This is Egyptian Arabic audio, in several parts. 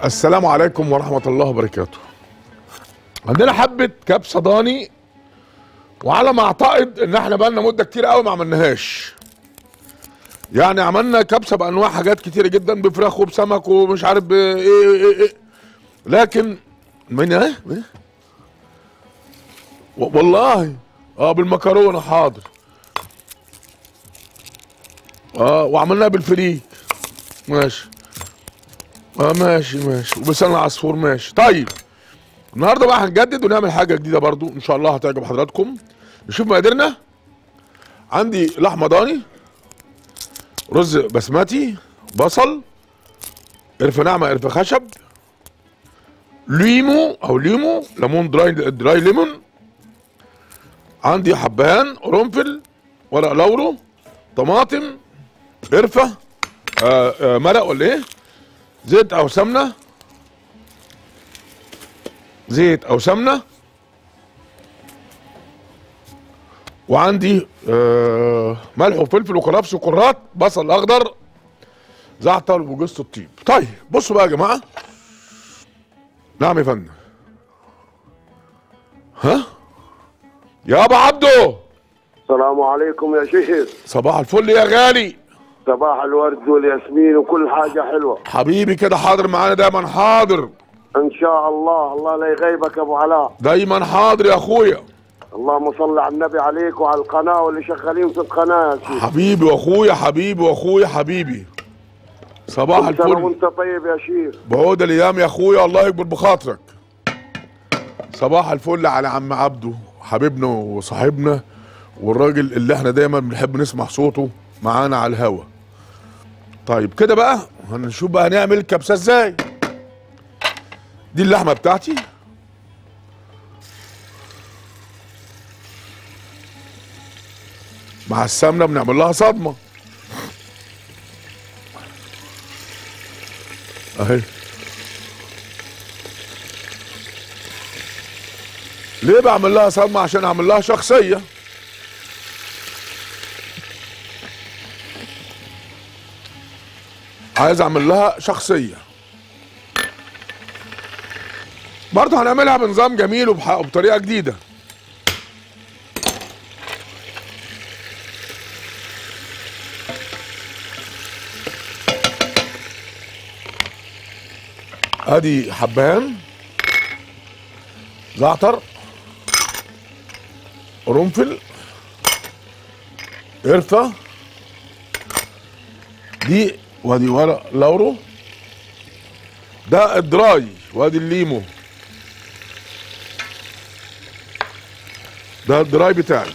السلام عليكم ورحمة الله وبركاته عندنا حبة كبسة ضاني وعلى ما اعتقد ان احنا بقالنا مدة كتير قوي ما عملناهاش يعني عملنا كبسة بانواع حاجات كتيرة جدا بفراخ وبسمك ومش عارف بايه ايه ايه لكن من ايه إيه؟ و- والله اه بالمكرونة حاضر اه وعملناها بالفريك ماشي اه ماشي ماشي وبلسان العصفور ماشي طيب النهارده بقى هنجدد ونعمل حاجه جديده برضو ان شاء الله هتعجب حضراتكم نشوف مقاديرنا عندي لحمه ضاني رز بسمتي بصل قرفه ناعمه قرفه خشب ليمو او ليمو ليمون دراي دراي ليمون عندي حبهان قرنفل ورق لورو طماطم قرفه آه آه مرق ولا ايه زيت او سمنه زيت او سمنه وعندي آه ملح وفلفل وكرفس وكرات بصل اخضر زعتر وجوز الطيب طيب بصوا بقى يا جماعه نعم يا فندم ها يا ابو عبده السلام عليكم يا شيخ صباح الفل يا غالي صباح الورد والياسمين وكل حاجة حلوة حبيبي كده حاضر معانا دايما حاضر إن شاء الله الله لا يغيبك يا أبو علاء دايما حاضر يا اخويا اللهم صل على النبي عليك وعلى القناة واللي شغالين في القناة يا شيخ حبيبي واخويا حبيبي واخويا حبيبي صباح كل سنة الفل وأنت طيب يا شيخ بعود الايام يا اخويا الله يكبر بخاطرك صباح الفل على عم عبده حبيبنا وصاحبنا والراجل اللي احنا دايما بنحب نسمع صوته معانا على الهوا طيب كده بقى هنشوف بقى هنعمل الكبسه ازاي دي اللحمه بتاعتي مع السمنه بنعمل لها صدمه اهي ليه بعمل لها صدمه عشان اعمل لها شخصيه عايز اعمل لها شخصيه برضه هنعملها بنظام جميل وبح- وبطريقه جديده ادي حبهان زعتر قرنفل قرفة دي وادي ورق لورو ده الدراي وادي الليمو ده الدراي بتاعي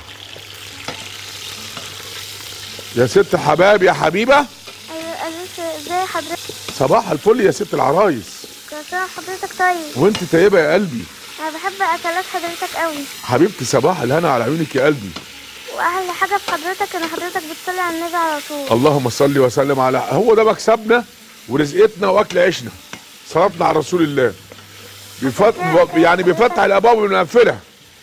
يا ست حباب يا حبيبه ايوه ألف ازاي حضرتك صباح الفل يا ست العرايس كل سنة حضرتك طيب وانت طيبه يا قلبي انا بحب اكلات حضرتك قوي حبيبتي صباح الهنا على عيونك يا قلبي واحلى حاجة في حضرتك ان حضرتك بتصلي على النبي على طول اللهم صل وسلم على هو ده مكسبنا ورزقتنا واكل عيشنا صلاتنا على رسول الله بيفت... يعني بيفتح الابواب وينفلها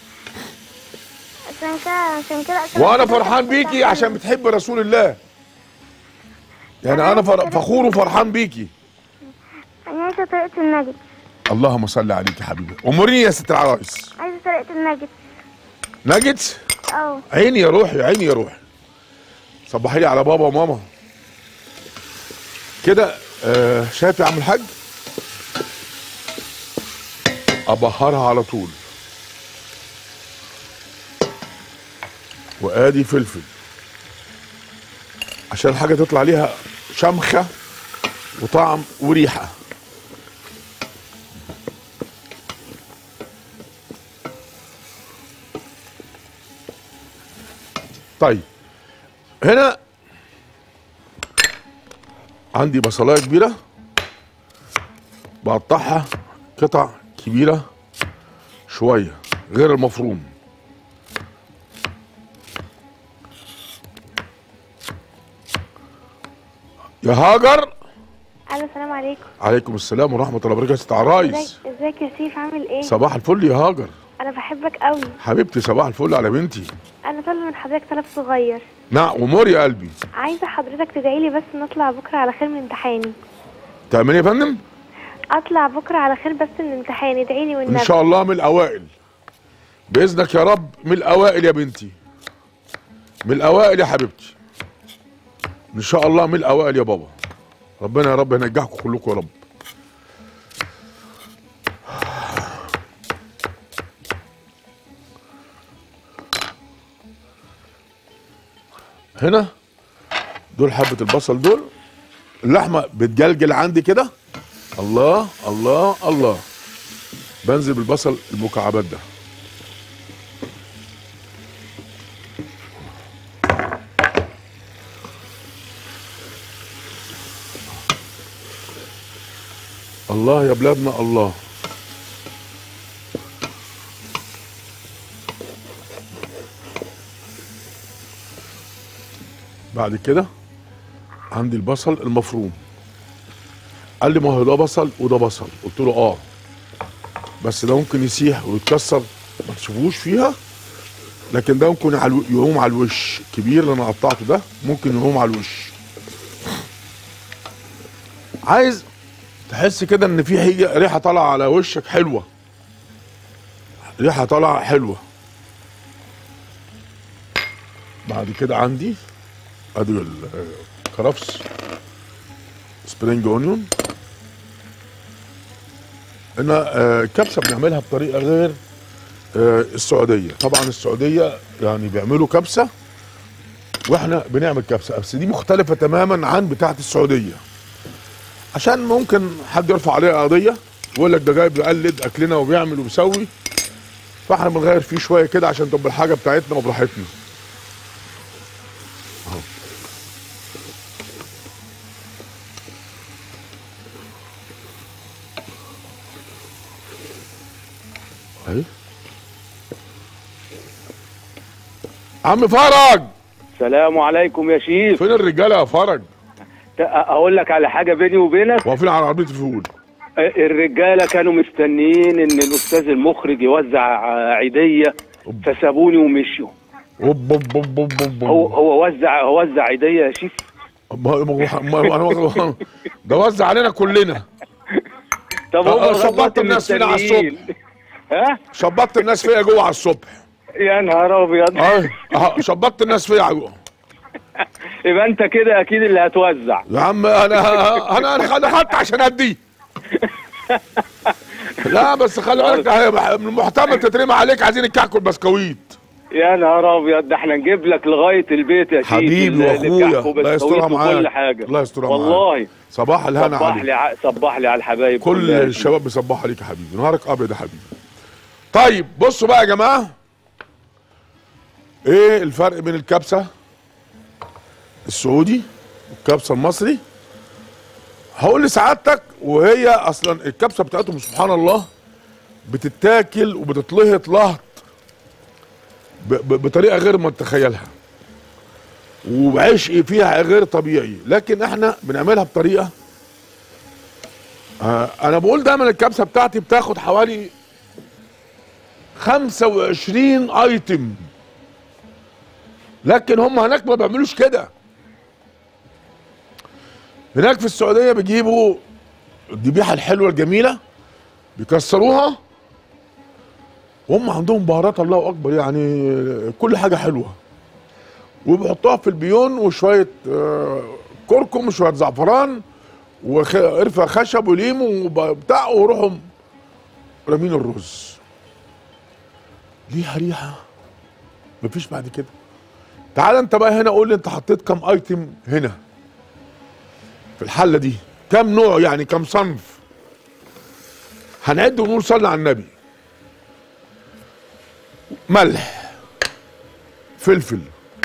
عشان كده عشان كده أكلات وانا حضرتك فرحان بيكي بتعمل. عشان بتحب رسول الله يعني انا فر... فخور وفرحان بيكي انا عايزة طريقة الناجت اللهم صل عليك يا حبيبي اموريني يا ست العرايس عايزة طريقة الناجت نجت اه عيني يا روحي عيني يا روحي صبحي لي على بابا وماما كده آه شايف يا عم الحاج ابهرها على طول وادي فلفل عشان الحاجه تطلع ليها شمخه وطعم وريحه طيب هنا عندي بصلايه كبيره بقطعها قطع كبيره شويه غير المفروم يا هاجر الو السلام عليكم عليكم السلام ورحمه الله وبركاته ست عرايس ازيك ازيك يا سيف عامل ايه صباح الفل يا هاجر انا بحبك قوي حبيبتي صباح الفل على بنتي انا طالبه من حضرتك طلب صغير نعم ومور يا قلبي عايزه حضرتك تدعي لي بس نطلع بكره على خير من امتحاني تعملي يا فندم اطلع بكره على خير بس من الامتحان ادعي لي ان والنبي شاء الله من الاوائل باذنك يا رب من الاوائل يا بنتي من الاوائل يا حبيبتي ان شاء الله من الاوائل يا بابا ربنا يا رب ينجحكم كلكم يا رب هنا دول حبة البصل دول اللحمة بتجلجل عندي كده الله الله الله بنزل بالبصل المكعبات ده الله يا بلادنا الله بعد كده عندي البصل المفروم قال لي ما هو ده بصل وده بصل قلت له اه بس ده ممكن يسيح ويتكسر ما تشوفوش فيها لكن ده ممكن على الو- يقوم على الوش الكبير اللي انا قطعته ده ممكن يقوم على الوش عايز تحس كده ان في حاجه ريحه طالعه على وشك حلوه ريحه طالعه حلوه بعد كده عندي ادي ال- الكرفس سبرينج اونيون هنا آه، الكبسه بنعملها بطريقه غير آه، السعوديه طبعا السعوديه يعني بيعملوا كبسه واحنا بنعمل كبسه بس دي مختلفه تماما عن بتاعه السعوديه عشان ممكن حد يرفع عليها قضيه ويقول لك ده جاي بيقلد اكلنا وبيعمل وبيسوي فاحنا بنغير فيه شويه كده عشان تبقى الحاجه بتاعتنا وبراحتنا أهو. اهي عم فرج السلام عليكم يا شيف فين الرجاله يا فرج ت- اقول لك على حاجه بيني وبينك واقفين على عربيه الفول الرجاله كانوا مستنيين ان الاستاذ المخرج يوزع عيديه فسابوني ومشوا اوب اوب اوب اوب اوب هو هو وزع هو وزع عيديه يا شيف ما- ما- ما- ما- ده وزع علينا كلنا طب آه، هم شبطت الناس فينا على مستنيين. ها شبطت الناس فيا جوه على الصبح يا نهار ابيض اه آه، شبطت الناس فيا جوه يبقى انت كده اكيد اللي هتوزع يا عم انا انا انا دخلت عشان ادي لا بس خلي بالك ده من المحتمل تترمي عليك عايزين الكعك والبسكويت يا نهار ابيض ده احنا نجيب لك لغايه البيت يا شيف حبيبي ال- واخويا الكحك الله يسترها وبسكويت معاك وكل حاجه الله يسترها معاك والله صباح الهنا صبح عليك لي ع- صبح لي على الحبايب كل كلها. الشباب بيصبحوا عليك يا حبيبي نهارك ابيض يا حبيبي طيب بصوا بقى يا جماعه ايه الفرق بين الكبسه السعودي والكبسه المصري هقول لسعادتك وهي اصلا الكبسه بتاعتهم سبحان الله بتتاكل وبتتلهط لهط ب- ب- بطريقه غير ما تتخيلها وعشق فيها غير طبيعي لكن احنا بنعملها بطريقه آه انا بقول دايما الكبسه بتاعتي بتاخد حوالي 25 ايتم لكن هم هناك ما بيعملوش كده هناك في السعوديه بيجيبوا الذبيحه الحلوه الجميله بيكسروها وهم عندهم بهارات الله اكبر يعني كل حاجه حلوه وبيحطوها في البيون وشويه آه، كركم وشويه زعفران وقرفه خشب وليمون وبتاع وروحوا رامين الرز ليها ريحه مفيش بعد كده تعال انت بقى هنا قول لي انت حطيت كام ايتم هنا في الحله دي كام نوع يعني كام صنف هنعد ونقول صلي على النبي ملح فلفل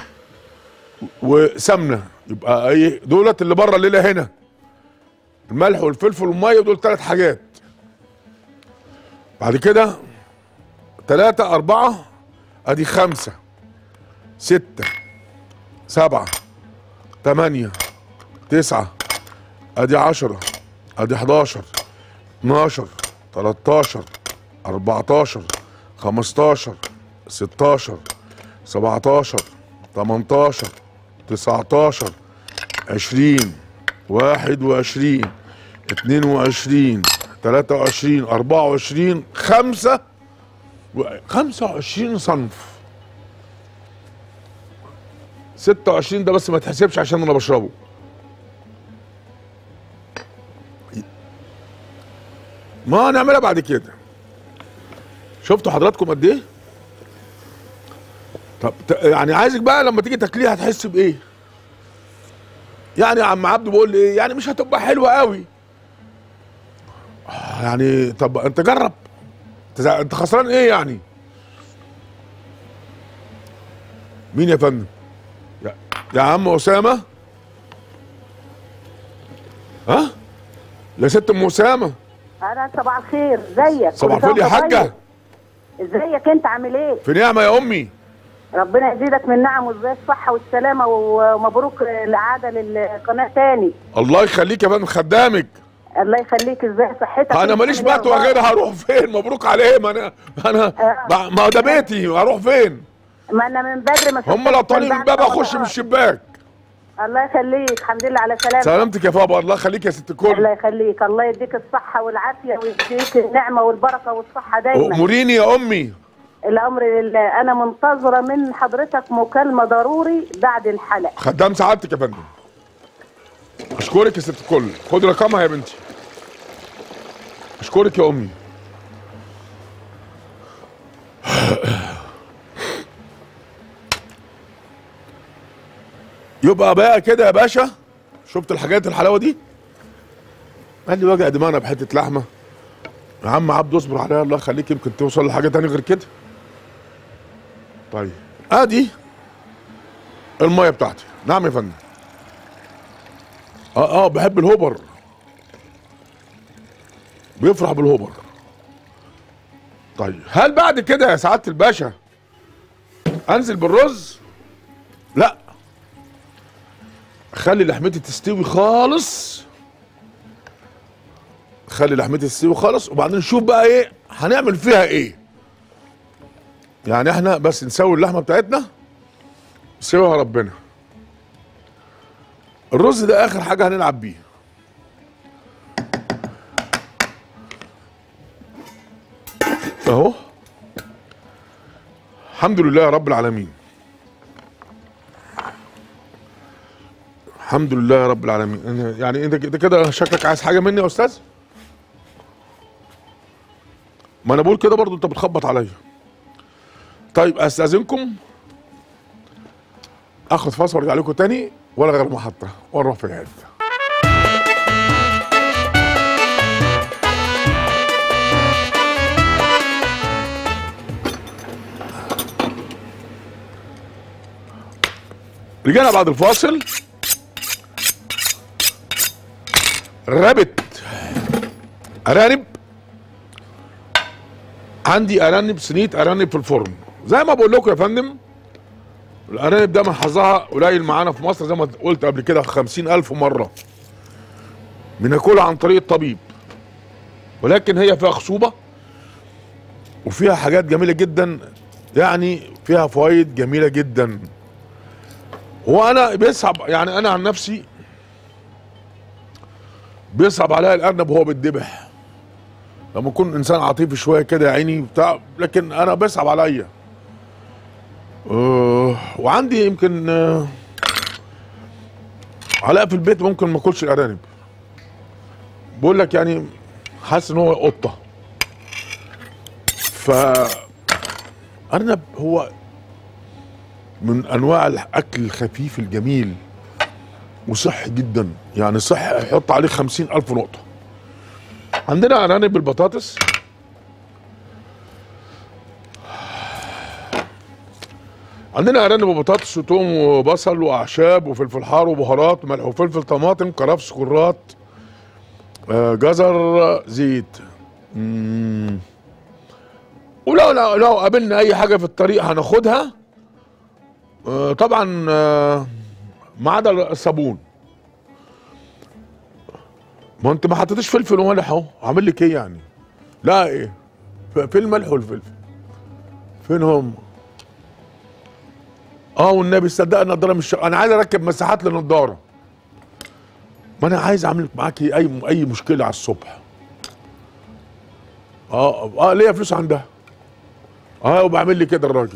وسمنه يبقى ايه دولت اللي بره الليله هنا الملح والفلفل والميه دول ثلاث حاجات بعد كده ثلاثة أربعة أدي خمسة ستة سبعة ثمانية تسعة أدي عشرة أدي حداشر اتناشر تلاتاشر أربعتاشر خمستاشر ستاشر سبعتاشر تمنتاشر تسعتاشر عشرين واحد وعشرين اتنين وعشرين 23 24 5 25 صنف 26 ده بس ما تحسبش عشان انا بشربه ما نعملها بعد كده شفتوا حضراتكم قد ايه طب ت- يعني عايزك بقى لما تيجي تاكليها هتحس بايه يعني يا عم عبده بيقول لي ايه يعني مش هتبقى حلوه قوي آه، يعني طب انت جرب انت انت خسران ايه يعني مين يا فندم يا, يا عم اسامه ها يا ست ام اسامه انا صباح الخير ازيك صباح كل الفل يا سنة وأنت حاجه طيب. ازيك انت عامل ايه في نعمه يا امي ربنا يزيدك من نعم وازاي الصحه والسلامه ومبروك الاعاده للقناه تاني الله يخليك يا فندم خدامك الله يخليك ازاي صحتك انا انت ماليش عامل إيه بتوى أخبارك؟ غير هروح فين مبروك عليه ما انا انا آه. ما هو ده بيتي هروح فين ما انا من بدري ما هم شفتكش لو طالعين من بعد الباب رمضان. اخش من الشباك الله يخليك الحمد لله على سلامتك سلامتك يا بابا الله يخليك يا ست الله الكل يخليك الله يديك الصحه والعافيه ويديك النعمه والبركه والصحه دايما اموريني يا امي الامر لله انا منتظره من حضرتك مكالمه ضروري بعد الحلقه خدام سعادتك يا فندم اشكرك يا ست الكل خد رقمها يا بنتي اشكرك يا امي يبقى بقى كده يا باشا شفت الحاجات الحلاوه دي قال لي وجع دماغنا بحته لحمه يا عم عبد اصبر عليها الله يخليك يمكن توصل لحاجه تانية غير كده طيب ادي الميه بتاعتي نعم يا فندم اه اه بحب الهوبر بيفرح بالهوبر طيب هل بعد كده يا سعاده الباشا انزل بالرز لا خلي لحمتي تستوي خالص خلي لحمتي تستوي خالص وبعدين نشوف بقى ايه هنعمل فيها ايه يعني احنا بس نسوي اللحمه بتاعتنا سوى ربنا الرز ده اخر حاجه هنلعب بيه اهو الحمد لله يا رب العالمين الحمد لله يا رب العالمين أنا- يعني انت كده كده شكلك عايز حاجه مني يا استاذ ما انا بقول كده برضو انت بتخبط عليا طيب استاذنكم اخد فاصل وارجع لكم تاني ولا غير محطه ونروح في الحته رجعنا بعد الفاصل رابط ارانب عندي ارانب صينيه ارانب في الفرن زي ما بقول لكم يا فندم الارانب ده من حظها قليل معانا في مصر زي ما قلت قبل كده خمسين الف مره بناكلها عن طريق الطبيب ولكن هي فيها خصوبه وفيها حاجات جميله جدا يعني فيها فوائد جميله جدا وانا بيصعب يعني انا عن نفسي بيصعب عليا الارنب وهو بيتذبح لما اكون انسان عاطفي شويه كده يا عيني بتاع لكن انا بيصعب عليا آه، وعندي يمكن آه، علاء في البيت ممكن ما اكلش الارانب بقول لك يعني حاسس ان هو قطه ف ارنب هو من انواع الاكل الخفيف الجميل وصحي جدا يعني صحي يحط عليه خمسين الف نقطه عندنا ارانب بالبطاطس عندنا ارانب وبطاطس وتوم وبصل واعشاب وفلفل حار وبهارات وملح وفلفل طماطم كرفس كرات آه، جزر زيت مم. ولو لو, لو قابلنا اي حاجه في الطريق هناخدها آه، طبعا آه، ما عدا الصابون ما انت ما حطيتش فلفل وملح اهو عامل لك ايه يعني لا ايه ف- فين الملح والفلفل فين هم اه والنبي صدق النضاره مش انا عايز اركب مساحات للنضاره ما انا عايز اعمل معاكي اي اي مشكله على الصبح اه اه ليا فلوس عندها اه وبعمل لي كده الراجل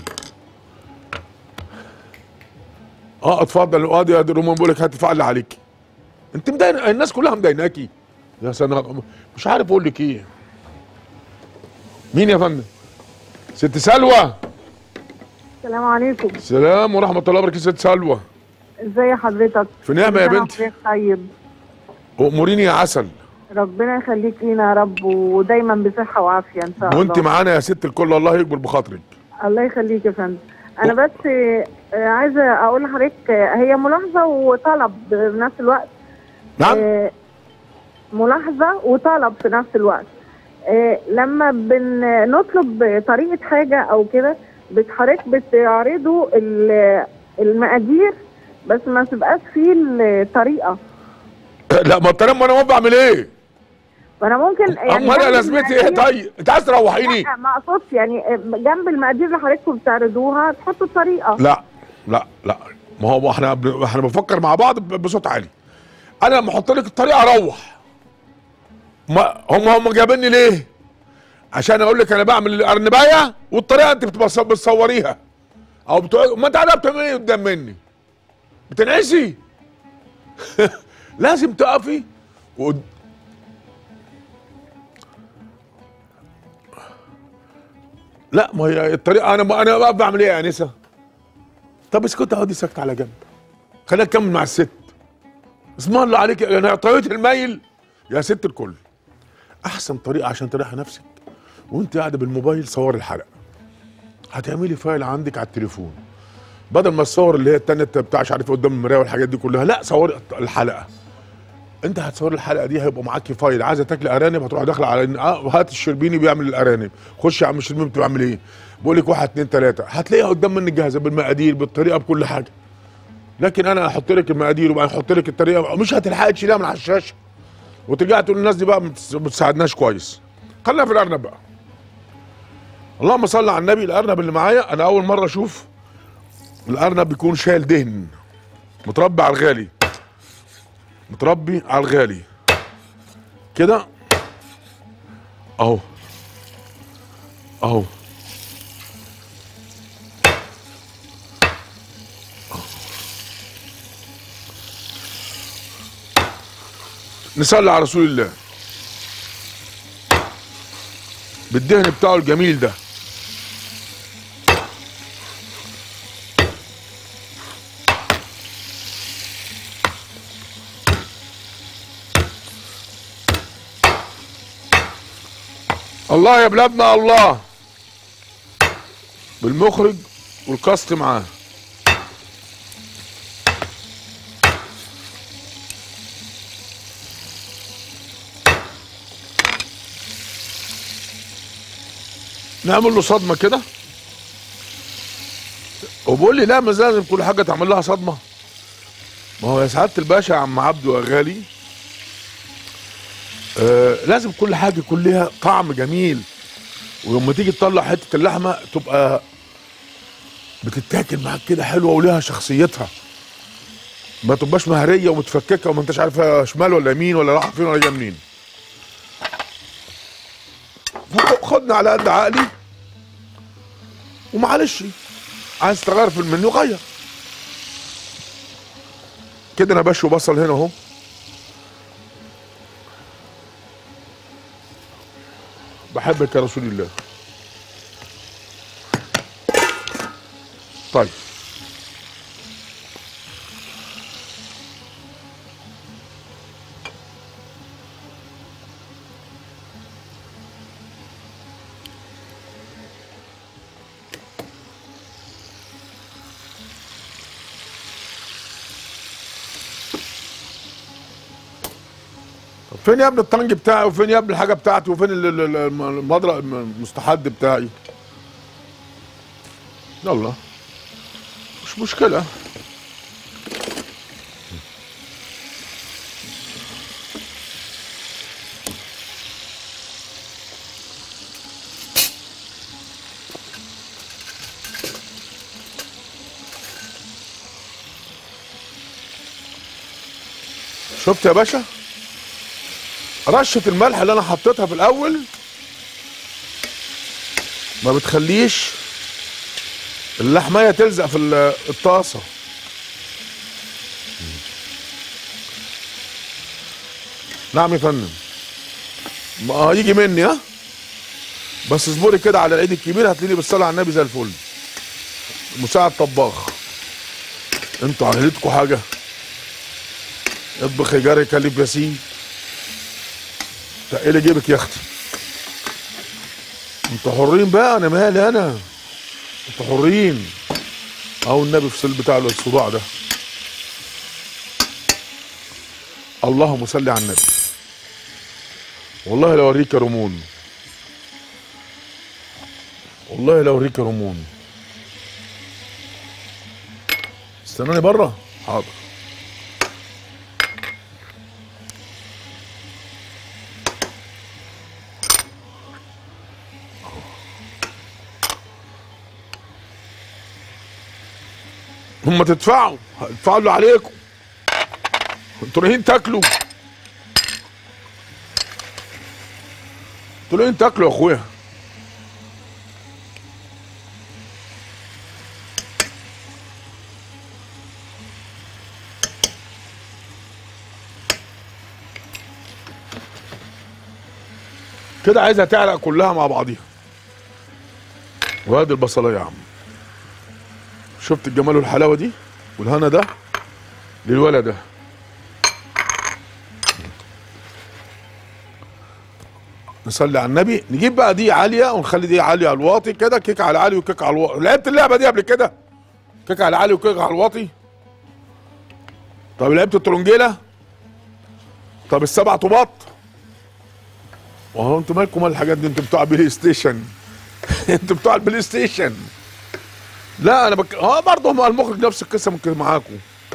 اه اتفضل اه يا دي رومان بقول لك هتدفع اللي عليك انت مدين الناس كلها مديناكي يا سنة مش عارف اقول لك ايه مين يا فندم ست سلوى السلام عليكم سلام ورحمه الله وبركاته ست سلوى ازي حضرتك في نعمه يا كل سنة بنتي وحضرتك طيب واموريني يا عسل ربنا يخليك لينا يا رب ودايما بصحه وعافيه ان شاء الله وانت معانا يا ست الكل الله يكبر بخاطرك الله يخليك يا فندم انا بس آه، عايزه اقول لحضرتك آه، هي ملاحظه وطلب في نفس الوقت نعم آه، ملاحظه وطلب في نفس الوقت آه، لما بنطلب طريقه حاجه او كده بت- حضرتك بتعرضوا ال- المقادير بس ما تبقاش فيه الطريقه لا ما الطريقه ما انا واقف بعمل ايه فانا ممكن يعني امال انا جنب لازمتي ايه المقادير- طيب انت عايز تروحيني لا ما اقصدش يعني جنب المقادير اللي حضرتك بتعرضوها تحطوا الطريقه لا لا لا ما هو احنا بن- احنا بنفكر مع بعض ب- بصوت عالي انا لما احط لك الطريقه اروح ما هم هم جايبيني ليه عشان اقول لك انا بعمل الارنبايه والطريقه انت بتبص- بتصوريها او بتقول ما انت عارف بتعمل ايه قدام مني بتنعسي لازم تقفي وقد- لا ما هي الطريقه انا انا بقى بعمل ايه يا انسه طب اسكت اقعدي ساكت على جنب خلينا نكمل مع الست اسم الله عليك انا طريقه الميل يا ست الكل احسن طريقه عشان تريحي نفسك وانت قاعده بالموبايل صور الحلقه هتعملي فايل عندك على التليفون بدل ما الصور اللي هي التانية بتاع مش عارف قدام المرايه والحاجات دي كلها لا صوري الحلقه انت هتصور الحلقه دي هيبقى معاكي فايل عايزه تاكلي ارانب هتروح داخله على اه هات الشربيني بيعمل الارانب خش يا عم الشربيني بتعمل ايه بقول لك واحد اتنين تلاته هتلاقيها قدام منك جاهزه بالمقادير بالطريقه بكل حاجه لكن انا احط لك المقادير وبعدين احط لك الطريقه مش هتلحقي تشيلها من على الشاشه وترجعي تقول الناس دي بقى ما بتس- ما بتساعدناش كويس خلينا في الارنب بقى اللهم صل على النبي الارنب اللي معايا انا اول مره اشوف الارنب بيكون شايل دهن متربي على الغالي متربي على الغالي كده اهو اهو نصلي على رسول الله بالدهن بتاعه الجميل ده الله يا بلادنا الله بالمخرج والكاست معاه نعمل له صدمه كده وبقول لي لا مش لازم كل حاجه تعمل لها صدمه ما هو يا سعاده الباشا يا عم عبده يا غالي آه لازم كل حاجه يكون ليها طعم جميل ولما تيجي تطلع حته اللحمه تبقى بتتاكل معاك كده حلوه وليها شخصيتها ما تبقاش مهريه ومتفككه وما انتش عارفه شمال ولا يمين ولا رايحه فين ولا جايه منين فخ- خدنا على قد عقلي ومعلش عايز تغير في المنيو غير كده انا بشوي بصل هنا اهو بحبك يا رسول الله طيب طب فين يا ابني الطنج بتاعي وفين يا ابني الحاجه بتاعتي وفين ال- ال- ال- المضرب المستحد بتاعي يلا مش مشكله شفت يا باشا رشة الملح اللي انا حطيتها في الاول ما بتخليش اللحمية تلزق في ال- الطاسة نعم يا فندم ما هيجي مني ها بس اصبري كده على العيد الكبير هتلاقيني بالصلاة على النبي زي الفل مساعد طباخ انتوا على ليلتكوا حاجة اطبخ يا جاري كلب ياسين تقلي جيبك يا اختي انتوا حرين بقى انا مالي انا انتوا حرين اهو النبي في السل بتاع الصداع ده اللهم صل على النبي والله لو اوريك يا رمون والله لو اوريك يا رمون استناني بره حاضر هم تدفعوا هيدفعوا اللي عليكم انتوا رايحين تاكلوا انتوا رايحين تاكلوا يا اخويا كده عايزها تعرق كلها مع بعضيها وادي البصله يا عم شفت الجمال والحلاوه دي والهنا ده للولد ده نصلي على النبي نجيب بقى دي عاليه ونخلي دي عاليه على الواطي كده كيك على العالي وكيك على الواطي لعبت اللعبه دي قبل كده كيك على العالي وكيك على الواطي طب لعبت الترنجيله طب السبع طوبات وهو انتوا مالكم مال الحاجات دي انتوا بتوع بلاي ستيشن انتوا بتوع البلاي ستيشن لا انا بك... اه برضه هم المخرج نفس القصه ممكن معاكم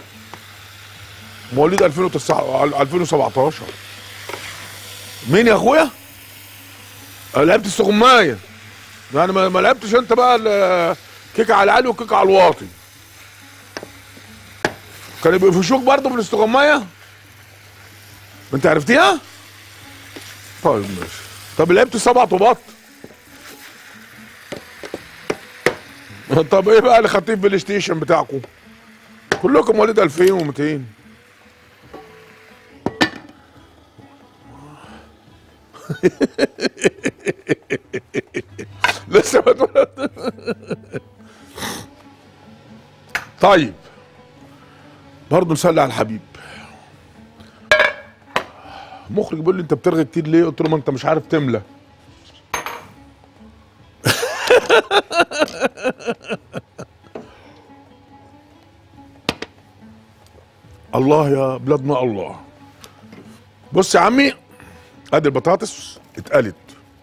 مواليد 2009 2017 مين يا اخويا؟ أنا لعبت السخمايه يعني ما, ما لعبتش انت بقى ال- كيك على العالي وكيك على الواطي كانوا بيقفشوك برضه في الاستغمايه انت عرفتيها؟ طيب ماشي طب لعبت سبع طوبات طب ايه بقى اللي خدتيه بلاي ستيشن بتاعكم كلكم مواليد 2200 لسه ما اتولد. طيب برضه نصلي على الحبيب مخرج بيقول لي انت بترغي كتير ليه قلت له ما انت مش عارف تملى الله يا بلادنا الله بص يا عمي ادي البطاطس اتقلت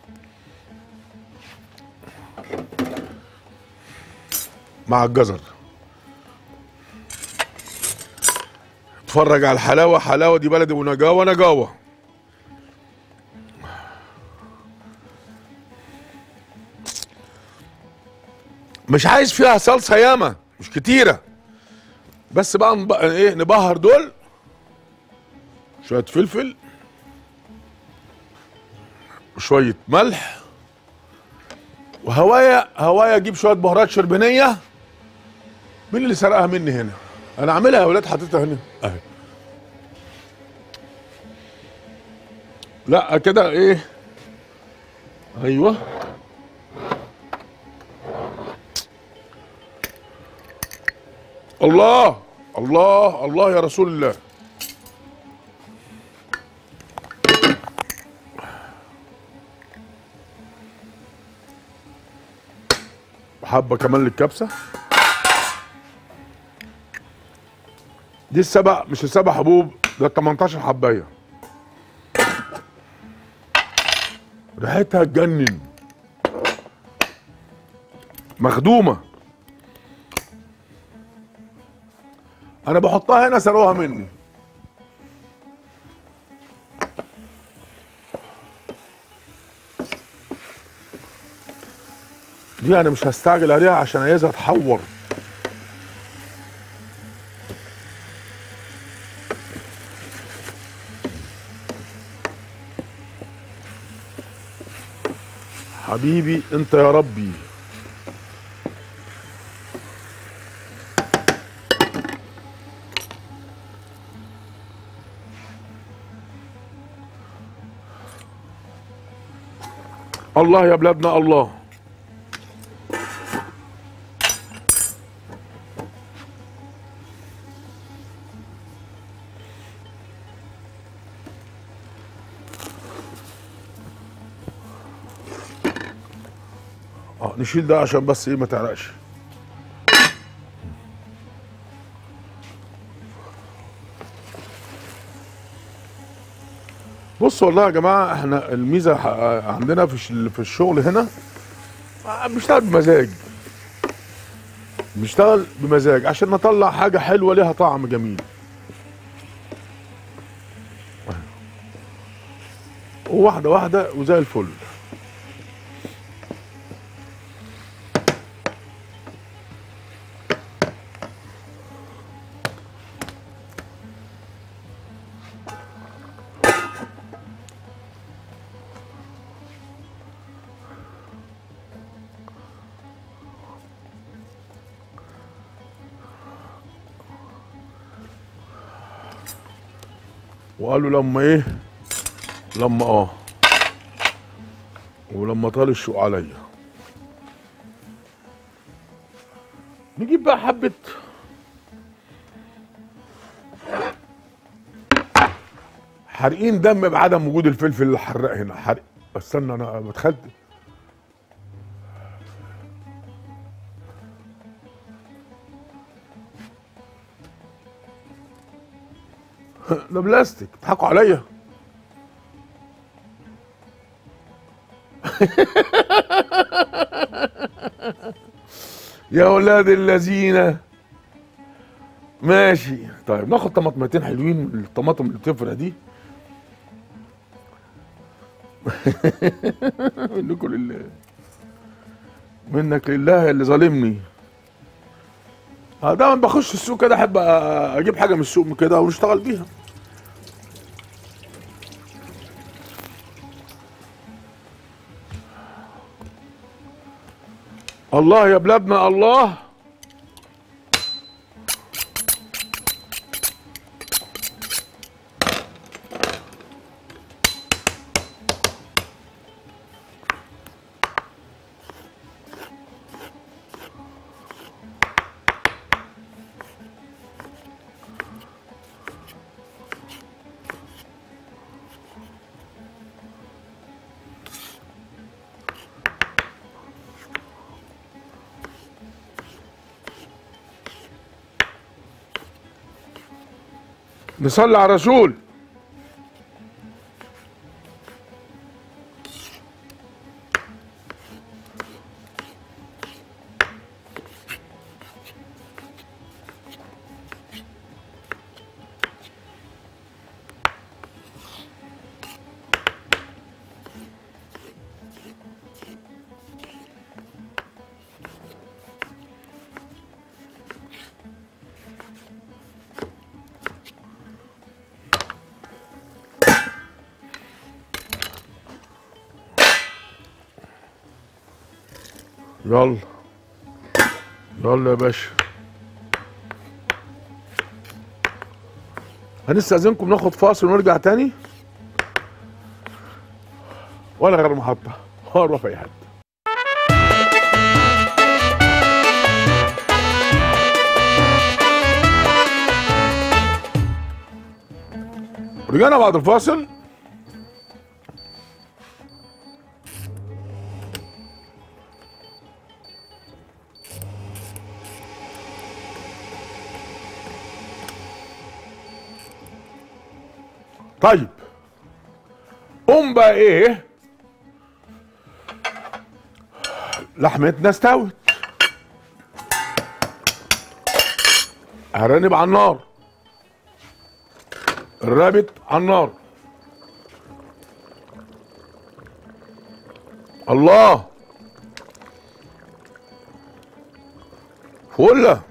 مع الجزر اتفرج على الحلاوه حلاوه دي بلدي ونجاوه نجاوه مش عايز فيها صلصه ياما مش كتيره بس بقى نب... ايه نبهر دول شويه فلفل وشويه ملح وهوايا هوايا اجيب شويه بهارات شربينيه مين اللي سرقها مني هنا انا عاملها يا ولاد حطيتها هنا اهي لا كده ايه ايوه الله الله الله يا رسول الله حبه كمان للكبسه دي السبع مش السبع حبوب ده 18 حبايه ريحتها تجنن مخدومه انا بحطها هنا سروها مني دي انا مش هستعجل عليها عشان عايزها تحور حبيبي انت يا ربي الله يا بلادنا الله اه نشيل ده عشان بس ايه ما تعرقش بص والله يا جماعه احنا الميزه ح- عندنا في الش- في الشغل هنا آه، بنشتغل بمزاج بنشتغل بمزاج عشان نطلع حاجه حلوه ليها طعم جميل واحده واحده وزي الفل وقالوا لما ايه لما اه ولما طال الشوق عليا نجيب بقى حبة حارقين دم بعدم وجود الفلفل الحراق هنا حرق استنى انا بتخيل ده بلاستيك بيضحكوا عليا يا ولاد الذين ماشي طيب ناخد طماطمتين حلوين من الطماطم اللي بتفرق دي منكم لله منك لله يا اللي ظالمني اه دايما بخش السوق كده احب اجيب حاجه من السوق كده ونشتغل بيها الله يا بلادنا الله نصلي على الرسول يلا يلا يا باشا هنستأذنكم ناخد فاصل ونرجع تاني ولا غير محطة ولا في أي حد رجعنا بعد الفاصل طيب قوم بقى ايه لحمتنا استوت ارانب على النار الرابط على النار الله فله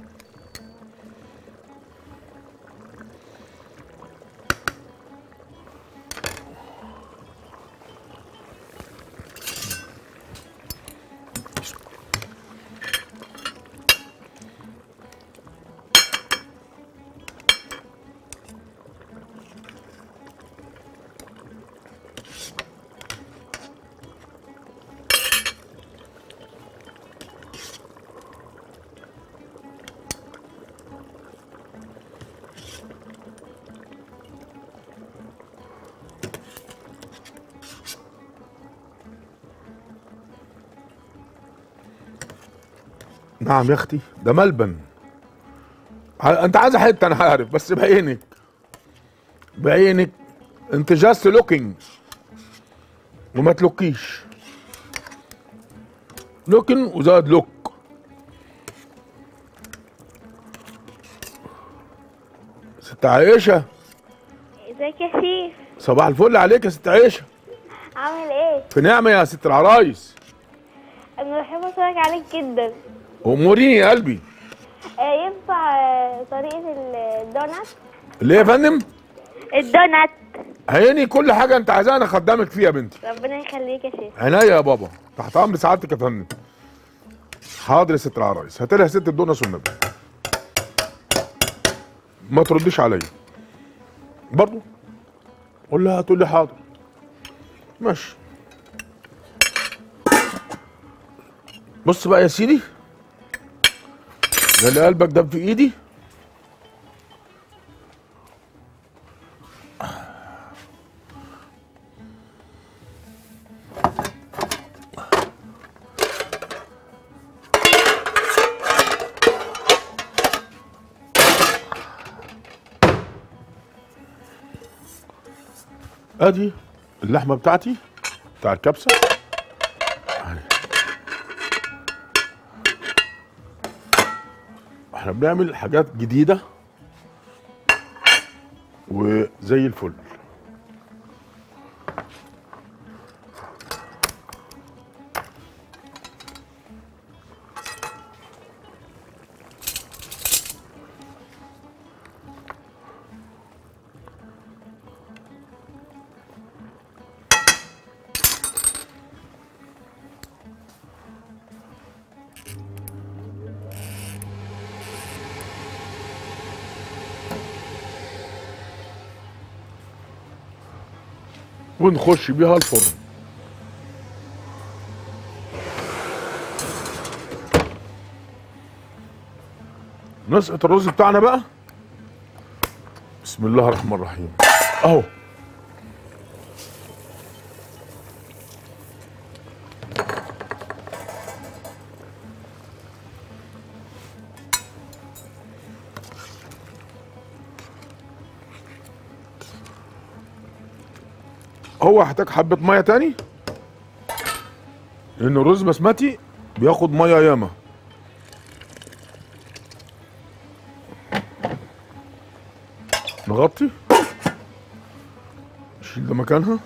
نعم يا اختي ده ملبن ع- انت عايزه حته انا عارف بس بعينك بعينك انت جاست لوكينج وما تلوكيش لوكن وزاد لوك ست عائشة ازيك يا سيف صباح الفل عليك يا ست عائشة عامل ايه في نعمة يا ست العرايس انا بحب اتفرج عليك جدا اموريني يا قلبي آه، ينفع آه، طريقة الدونات اللي هي يا فندم الدونات عيني كل حاجة انت عايزاها انا خدامك فيها يا بنتي ربنا يخليك يا سيف عينيا يا بابا تحت امر سعادتك يا فندم حاضر يا ست العرايس هات لها يا ست الدونس والنبي ما ترديش عليا برضو قول لها هتقول لي حاضر ماشي بص بقى يا سيدي ده اللي قلبك دب في ايدي ادي اللحمه بتاعتي بتاع الكبسه أهي. احنا بنعمل حاجات جديده وزي الفل ونخش بيها الفرن نسقط الرز بتاعنا بقى بسم الله الرحمن الرحيم اهو هو هيحتاج حبة مية تاني لأن الرز بسمتي بياخد مية ياما نغطي نشيل ده مكانها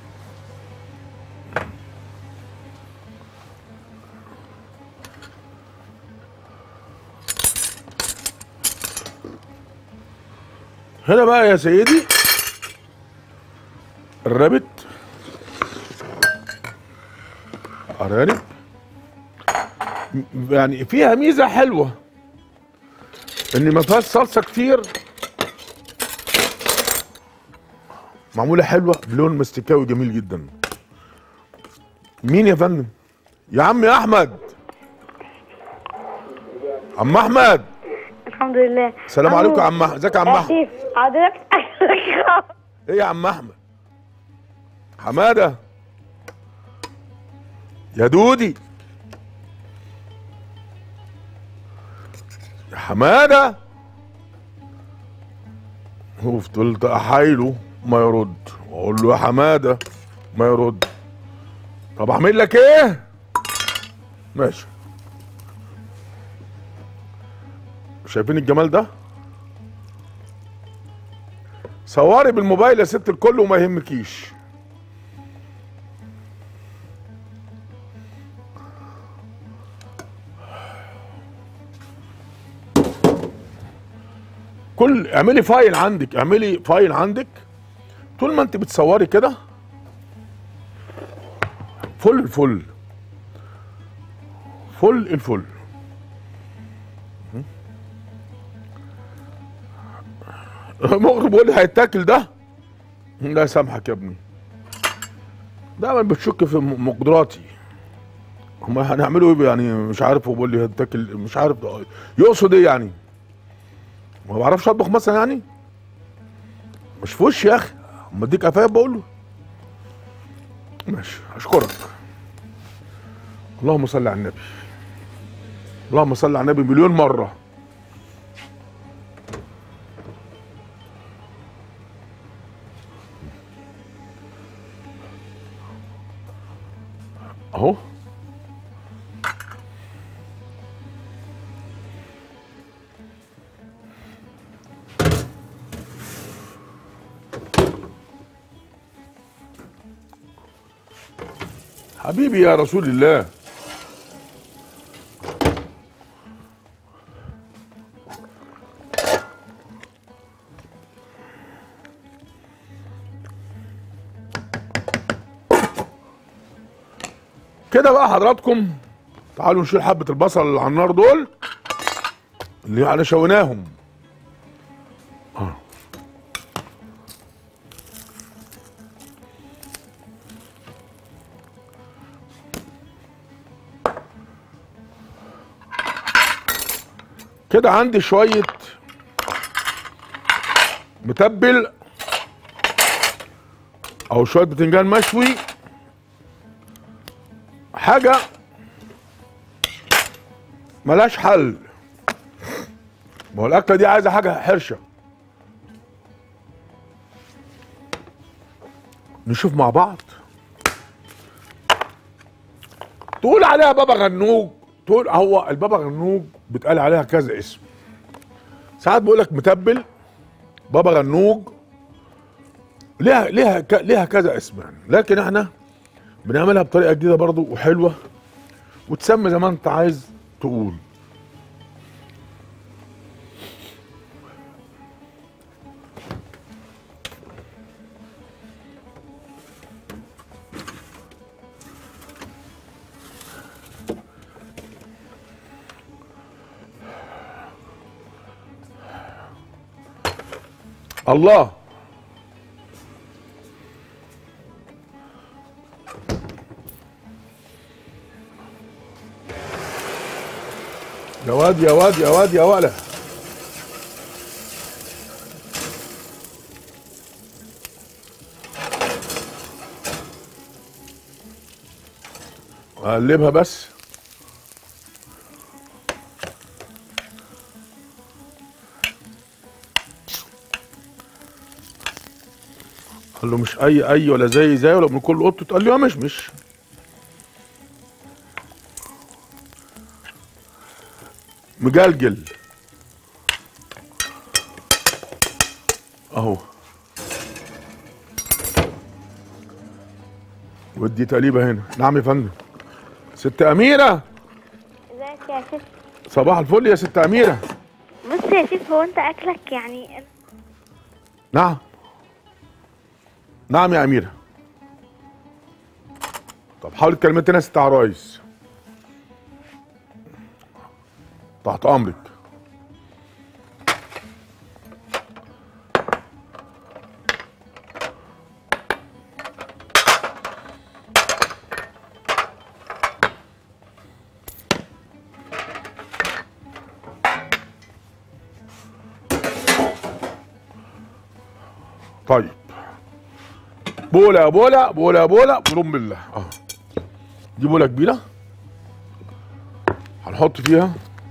هنا بقى يا سيدي الرابط ارانب م- يعني فيها ميزه حلوه ان ما فيهاش صلصه كتير معموله حلوه بلون مستكاوي جميل جدا مين يا فندم يا عم يا احمد عم احمد الحمد لله السلام أهو. عليكم يا عم احمد ازيك يا عم يا احمد سيف حضرتك ايه يا عم احمد حماده يا دودي يا حماده وفضلت احايله ما يرد واقول له يا حماده ما يرد طب اعمل لك ايه ماشي شايفين الجمال ده صوري بالموبايل يا ست الكل وما يهمكيش كل اعملي فايل عندك اعملي فايل عندك طول ما انت بتصوري كده فل الفل فل الفل مغرب بيقول لي هيتاكل ده لا يسامحك يا ابني دايما بتشك في م- مقدراتي هما هنعمله ايه يعني مش عارف هو بيقول لي هتاكل مش عارف ده يقصد ايه يعني ما بعرفش اطبخ مثلا يعني مش في وشي يا اخي اما اديك قفايا بقول له ماشي اشكرك اللهم صل على النبي اللهم صل على النبي مليون مره اهو حبيبي يا رسول الله كده بقى حضراتكم تعالوا نشيل حبة البصل اللي على النار دول اللي احنا شويناهم آه. كده عندي شوية متبل او شوية بتنجان مشوي حاجة ملهاش حل ما هو الأكلة دي عايزة حاجة حرشة نشوف مع بعض تقول عليها بابا غنوج تقول هو البابا غنوج بيتقال عليها كذا اسم ساعات بيقول لك متبل بابا غنوج ليها ليها ك- ليها كذا اسم يعني لكن احنا بنعملها بطريقه جديده برضو وحلوه وتسمي زي ما انت عايز تقول الله يا واد يا واد يا واد يا ولا اقلبها بس قال له مش اي اي ولا زي زي ولا من كل قطه قال له يا مش مش مجلجل اهو ودي تقليبه هنا نعم يا فندم ست اميره ازيك يا شيف صباح الفل يا ست اميره بص يا شيف هو انت اكلك يعني نعم نعم يا اميره طب حاول كلمتين يا ست عرايس تحت امرك طيب بوله يا بوله بوله يا بوله بلوم بالله اه دي بوله كبيره هنحط فيها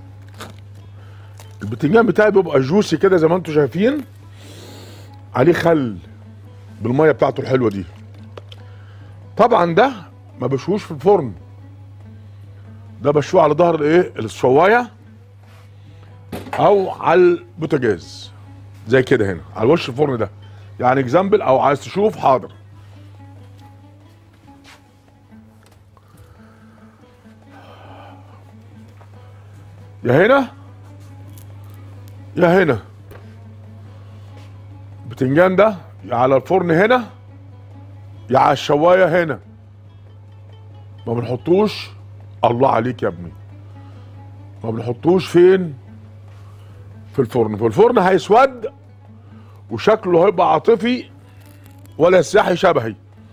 البتنجان بتاعي بيبقى جوسي كده زي ما انتم شايفين عليه خل بالميه بتاعته الحلوه دي طبعا ده ما بشوش في الفرن ده بشوه على ظهر الايه الشوايه او على البوتاجاز زي كده هنا على وش الفرن ده يعني اكزامبل او عايز تشوف حاضر يا هنا يا هنا بتنجان ده يا على الفرن هنا يا على الشوايه هنا ما بنحطوش الله عليك يا ابني ما بنحطوش فين في الفرن في الفرن هيسود وشكله هيبقى عاطفي ولا سياحي شبهي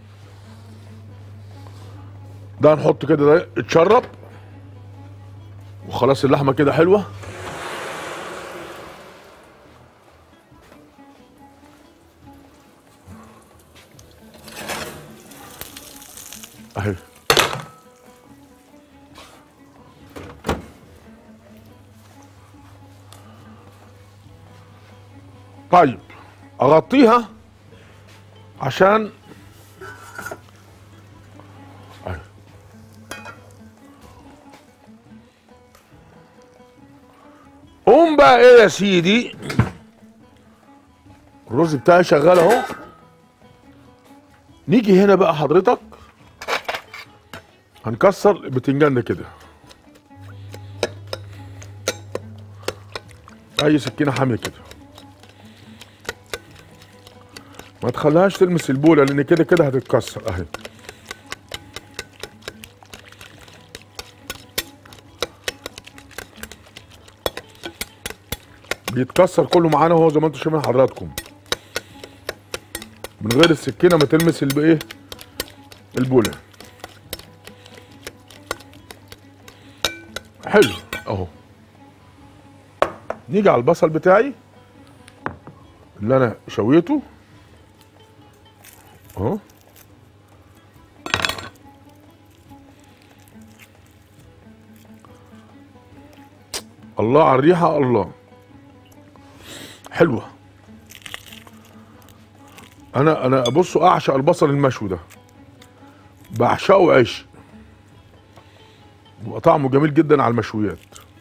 ده هنحط كده ده اتشرب وخلاص اللحمه كده حلوه اهي طيب اغطيها عشان أيوة. قوم بقى ايه يا سيدي الرز بتاعي شغال اهو نيجي هنا بقى حضرتك هنكسر البتنجان ده كده اي سكينه حاميه كده ما تخليهاش تلمس البوله لان كده كده هتتكسر اهي بيتكسر كله معانا وهو زي ما انتم شايفين حضراتكم من غير السكينه ما تلمس الايه البوله حلو اهو نيجي على البصل بتاعي اللي انا شويته اهو الله على الريحه الله حلوه انا انا بصوا اعشق البصل المشوي ده بعشقه عيش بيبقى طعمه جميل جدا على المشويات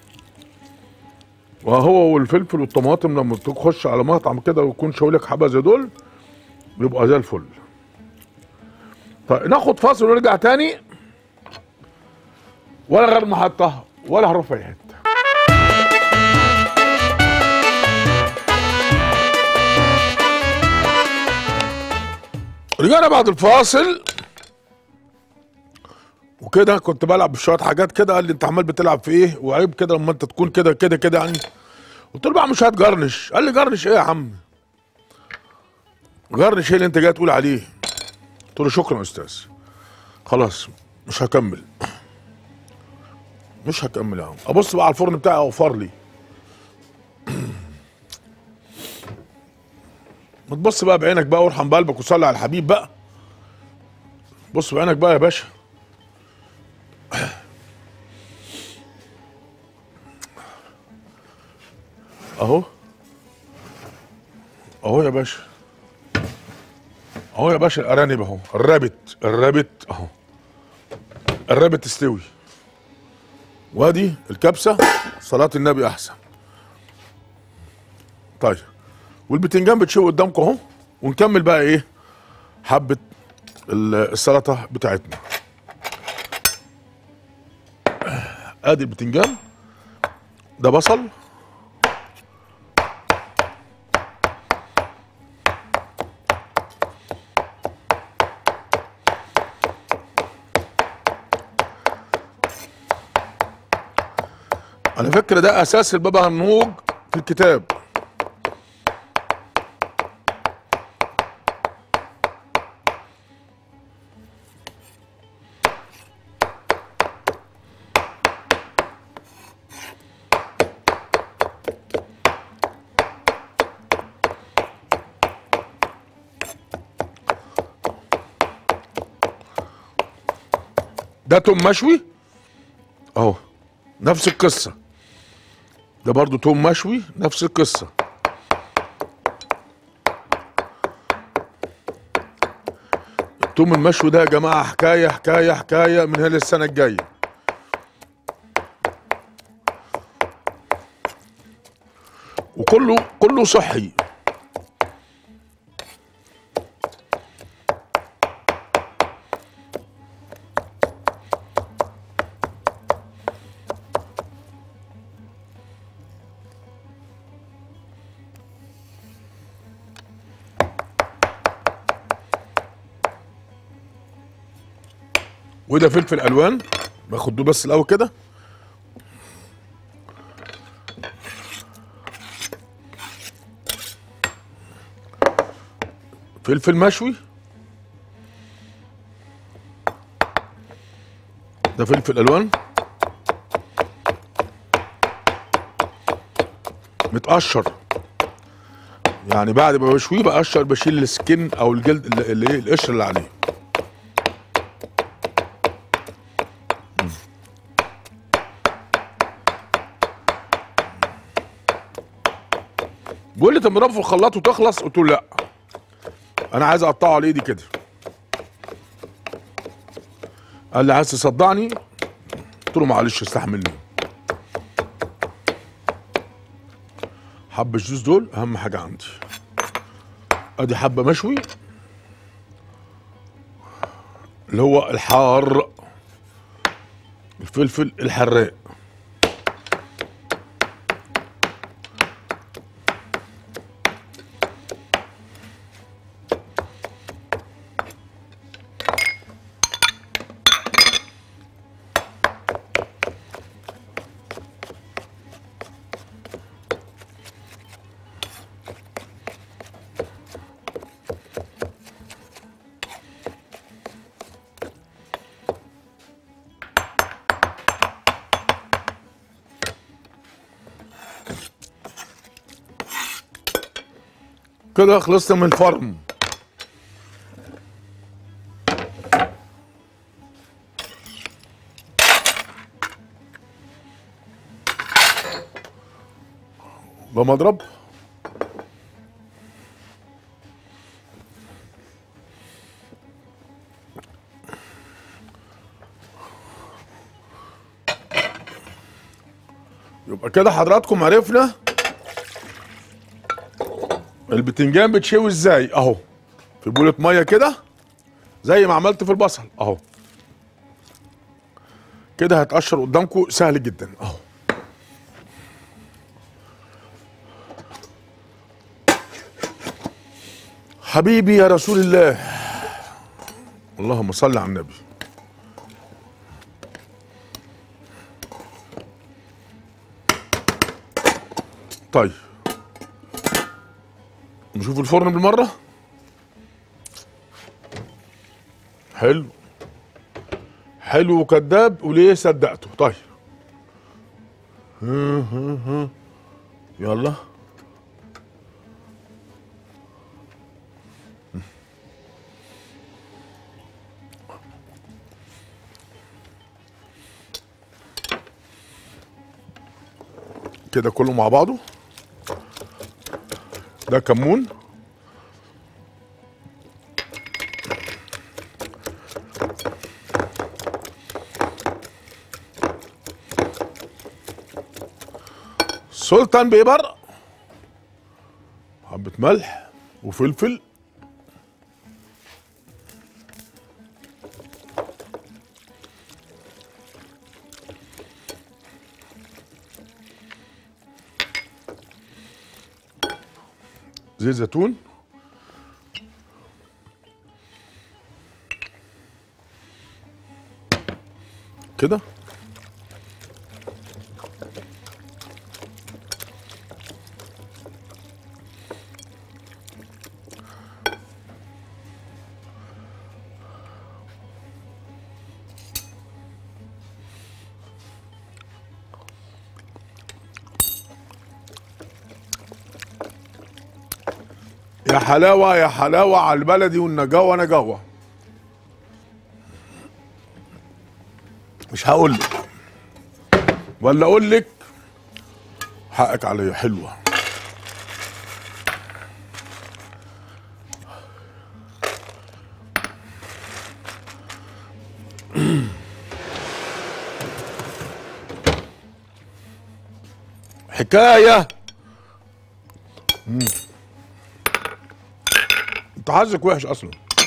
وهو والفلفل والطماطم لما تخش على مطعم كده ويكون شاولك حبه زي دول بيبقى زي الفل طيب ناخد فاصل ونرجع تاني ولا غير محطة ولا هنروح في أي حتة رجعنا بعد الفاصل وكده كنت بلعب بشويه حاجات كده قال لي انت عمال بتلعب في ايه وعيب كده لما انت تكون كده كده كده يعني قلت له بعمل شويه جرنش قال لي جرنش ايه يا عم جرنش ايه اللي انت جاي تقول عليه قلت له شكرا يا استاذ خلاص مش هكمل مش هكمل يا عم ابص بقى على الفرن بتاعي اوفر لي ما تبص بقى بعينك بقى وارحم بقلبك وصلي على الحبيب بقى بص بعينك بقى يا باشا اهو اهو يا باشا اهو يا باشا الارانب اهو الرابت الرابت اهو الرابت استوي وادي الكبسه صلاه النبي احسن طيب والبتنجان بتشوي قدامكم اهو ونكمل بقى ايه حبه ال- السلطه بتاعتنا ادي البتنجان ده بصل على فكرة ده أساس البابا هنوج في الكتاب ده توم مشوي اهو نفس القصة ده برضو توم مشوي نفس القصة التوم المشوي ده يا جماعة حكاية حكاية حكاية من هنا السنة الجاية وكله كله صحي وده فلفل الوان باخده بس الاول كده فلفل مشوي ده فلفل الوان متقشر يعني بعد ما بشويه بقشر بشيل السكين او الجلد اللي اللي ايه القشر اللي عليه بيقول لي طب نضربه في الخلاط وتخلص قلت له لا انا عايز اقطعه على ايدي كده قال لي عايز تصدعني قلت له معلش استحملني حبة الجوز دول اهم حاجة عندي ادي حبة مشوي اللي هو الحار الفلفل الحراق كده خلصنا من الفرن بمضرب يبقى كده حضراتكم عرفنا البتنجان بتشوي ازاي اهو في بولة ميه كده زي ما عملت في البصل اهو كده هتقشر قدامكم سهل جدا اهو حبيبي يا رسول الله اللهم صل على النبي طيب نشوف الفرن بالمرة حلو حلو وكذاب وليه صدقته طيب ها ها ها. يلا كده كله مع بعضه ده كمون سلطان بيبر حبة ملح وفلفل زيت زيتون كده يا حلاوة يا حلاوة على البلدي والنجاوة نجاوة مش هقول لك ولا اقول لك حقك عليا حلوة حكاية انت حظك وحش اصلا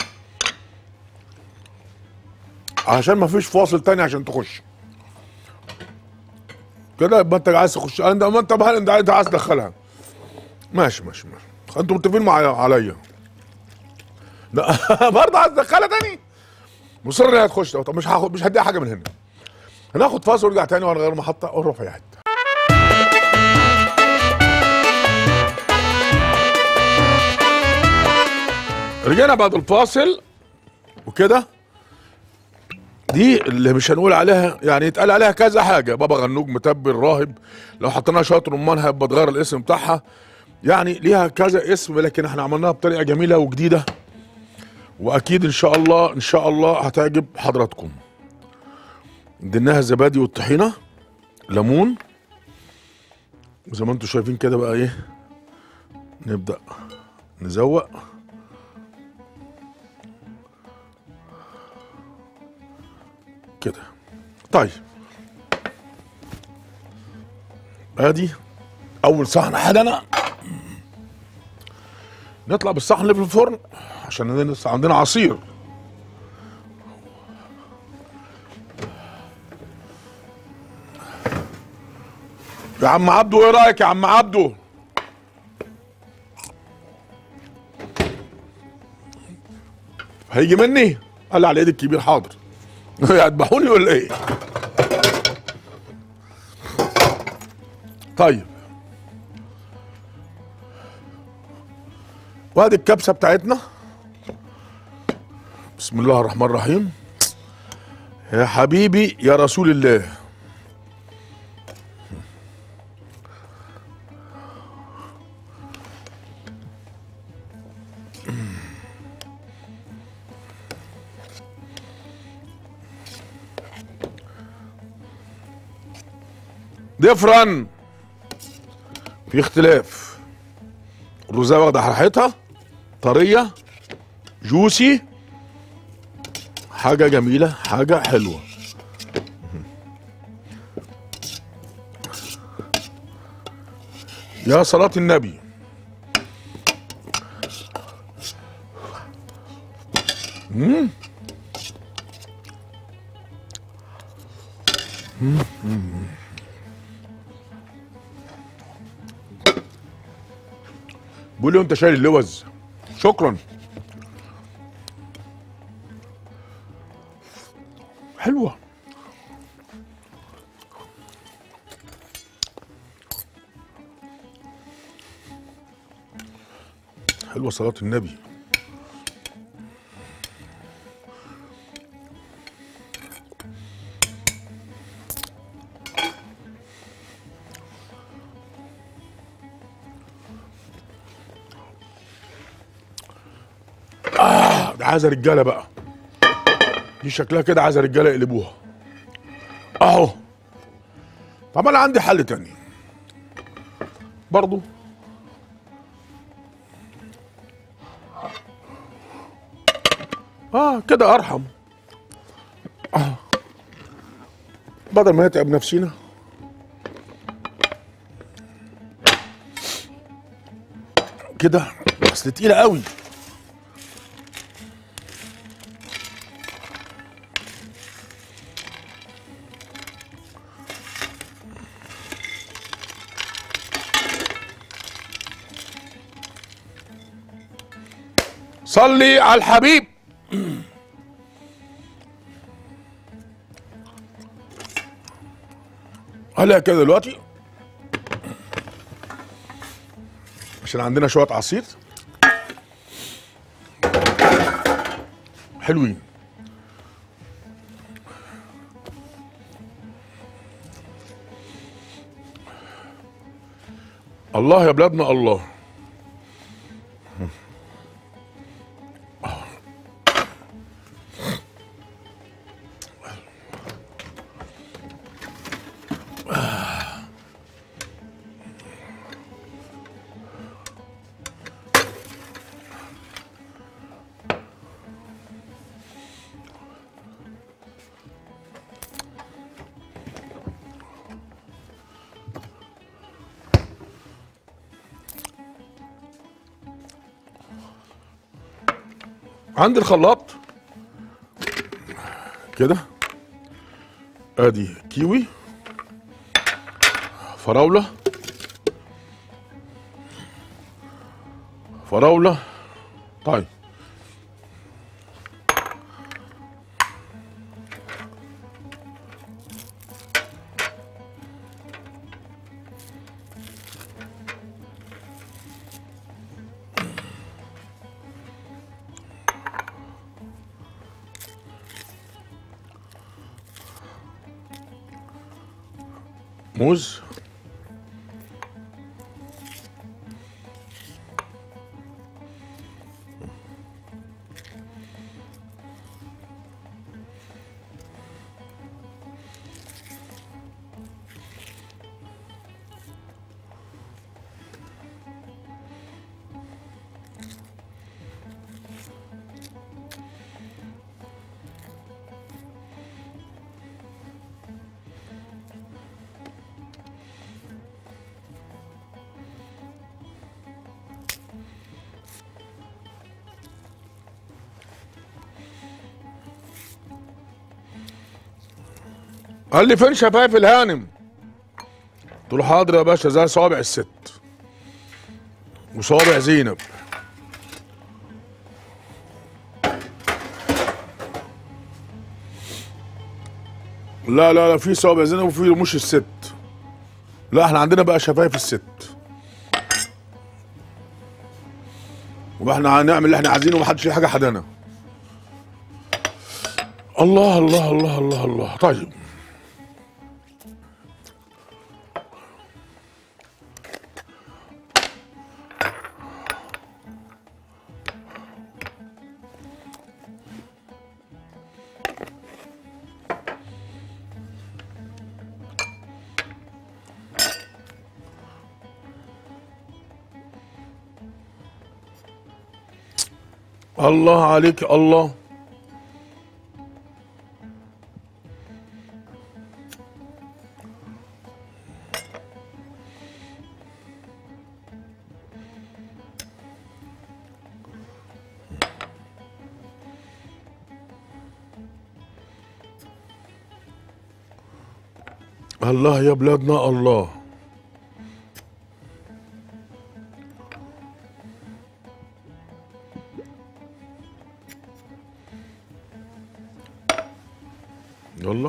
عشان ما فيش فاصل تاني عشان تخش كده يبقى انت عايز تخش انت ما انت بقى انت عايز عايز تدخلها ماشي ماشي ماشي انتوا متفقين مع عليا لا برضه عايز تدخلها تاني مصر انها تخش طب مش هاخد مش هديها حاجه من هنا هناخد فاصل ونرجع تاني وانا غير محطه اروح في حته رجعنا بعد الفاصل وكده دي اللي مش هنقول عليها يعني يتقال عليها كذا حاجه بابا غنوج متبل راهب لو حطيناها شويه رمان هيبقى اتغير الاسم بتاعها يعني ليها كذا اسم لكن احنا عملناها بطريقه جميله وجديده واكيد ان شاء الله ان شاء الله هتعجب حضراتكم اديناها الزبادي والطحينه ليمون وزي ما انتم شايفين كده بقى ايه نبدأ نزوق كده طيب ادي اول صحن حدنا نطلع بالصحن اللي في الفرن عشان لسه عندنا عصير يا عم عبدو ايه رايك يا عم عبدو هيجي مني قال لي على ايد الكبير حاضر هيذبحوني ولا ايه طيب وادي الكبسه بتاعتنا بسم الله الرحمن الرحيم يا حبيبي يا رسول الله ديفرن في اختلاف الرزاية واخدة حرحتها طرية جوسي حاجة جميلة حاجة حلوة يا صلاة النبي مم. بيقول لي انت شايل اللوز شكرا حلوه حلوه صلاه النبي ده عايزه رجاله بقى دي شكلها كده عايزه رجاله يقلبوها اهو طب انا عندي حل تاني برضو اه كده ارحم آه. بدل ما نتعب نفسينا كده اصل تقيله قوي صلي على الحبيب هلا كده دلوقتي عشان عندنا شويه عصير حلوين الله يا بلادنا الله عندي الخلاط كده ادي كيوي فراولة فراولة طيب موز قال لي فين شفايف الهانم قلت له حاضر يا باشا زي صوابع الست وصوابع زينب لا لا لا في صوابع زينب وفي رموش الست لا احنا عندنا بقى شفايف الست واحنا هنعمل اللي احنا عايزينه ومحدش ليه حاجه حدانا الله الله الله الله الله طيب الله عليك الله الله يا بلادنا الله يلا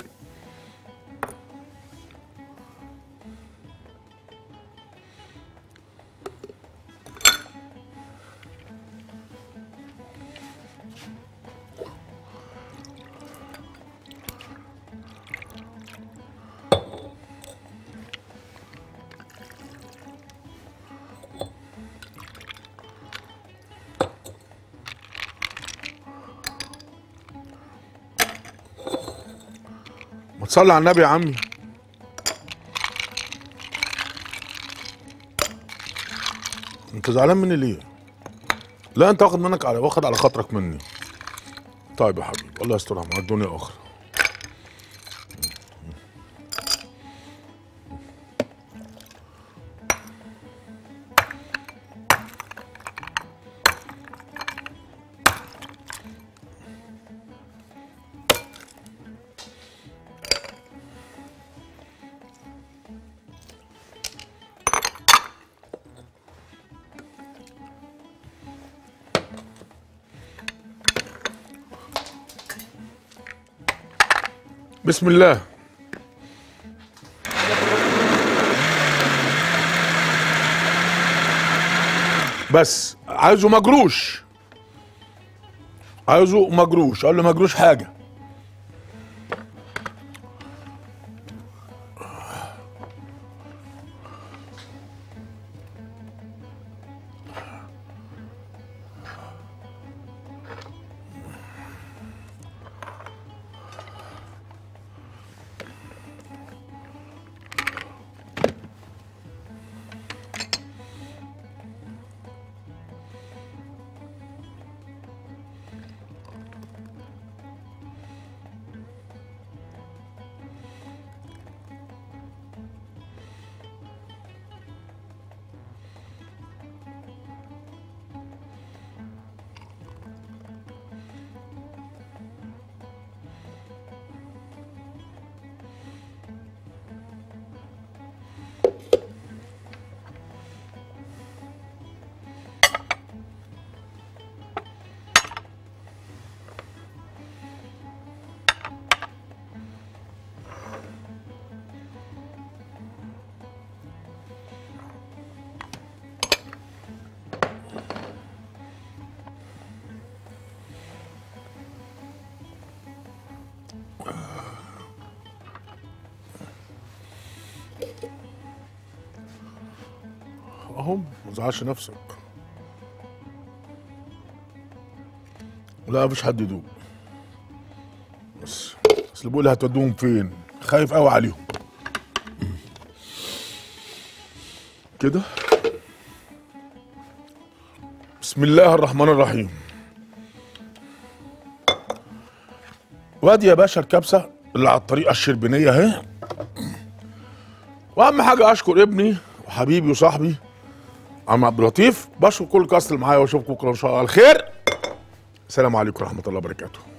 ما تصلي على النبي يا عمي انت زعلان مني ليه لا انت واخد منك على واخد على خاطرك مني طيب يا حبيبي الله يسترها مع الدنيا اخرى بسم الله بس عايزه مجروش عايزه مجروش قال له مجروش حاجه اهو ما تزعلش نفسك لا مفيش حد يدوق بس اصل بيقول لي هتودوهم فين خايف قوي عليهم كده بسم الله الرحمن الرحيم وادي يا باشا الكبسه اللي على الطريقه الشربينيه اهي واهم حاجه اشكر ابني وحبيبي وصاحبي عم عبد اللطيف بشكر كل الكاست اللي معايا واشوفكم بكره ان شاء الله على خير السلام عليكم ورحمه الله وبركاته